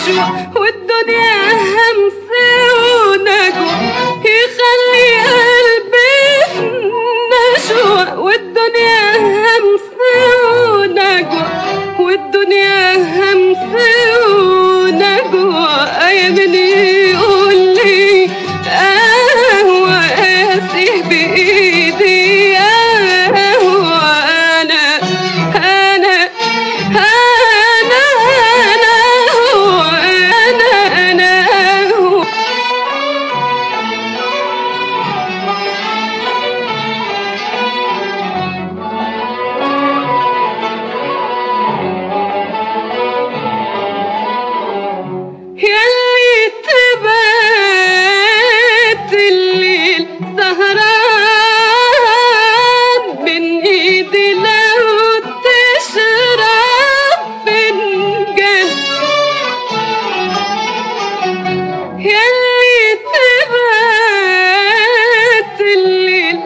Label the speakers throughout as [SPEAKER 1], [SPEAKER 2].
[SPEAKER 1] نشوة والدنيا همس ونجوى يخلي قلبي في نشوة والدنيا همس ونجوى والدنيا همس ونجوى أيمني يقول لي قهوة قاسي بإيدي قهوة أنا أنا أنا أنا هو أنا أنا هو يلي تبات الليل سهران من ايدي لو تشرب فنجان يلي تبات الليل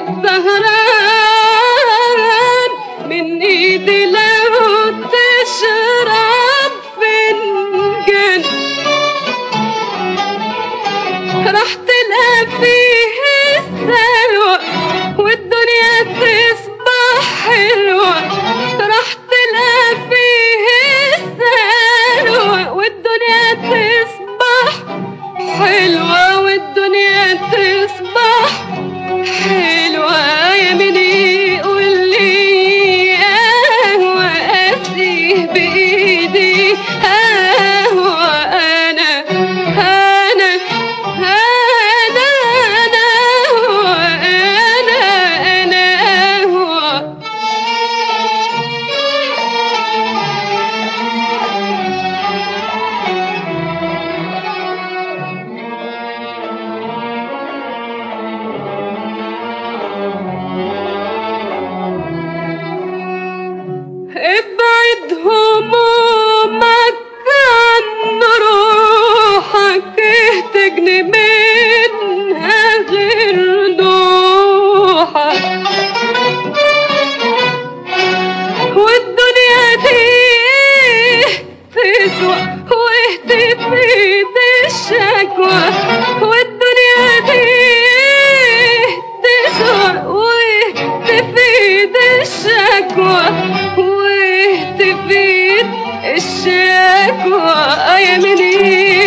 [SPEAKER 1] سهران من ايدي لو تشرب فنجان راح تلقى فيه السلوى والدنيا تصبح حلوة راح تلقى فيه السلوى والدنيا تصبح حلوة والدنيا تصبح حلوة يا مني يقول لي قهوة أسيه بإيدي قهوة أنا أنا أنا أنا هو أنا أنا هو ابعد همومك عن روحك تجني منها غير نوحك والدنيا دي تسوى وتفيد الشكوى والدنيا دي تسوى وتفيد الشكوى وتفيد الشكوى يا مني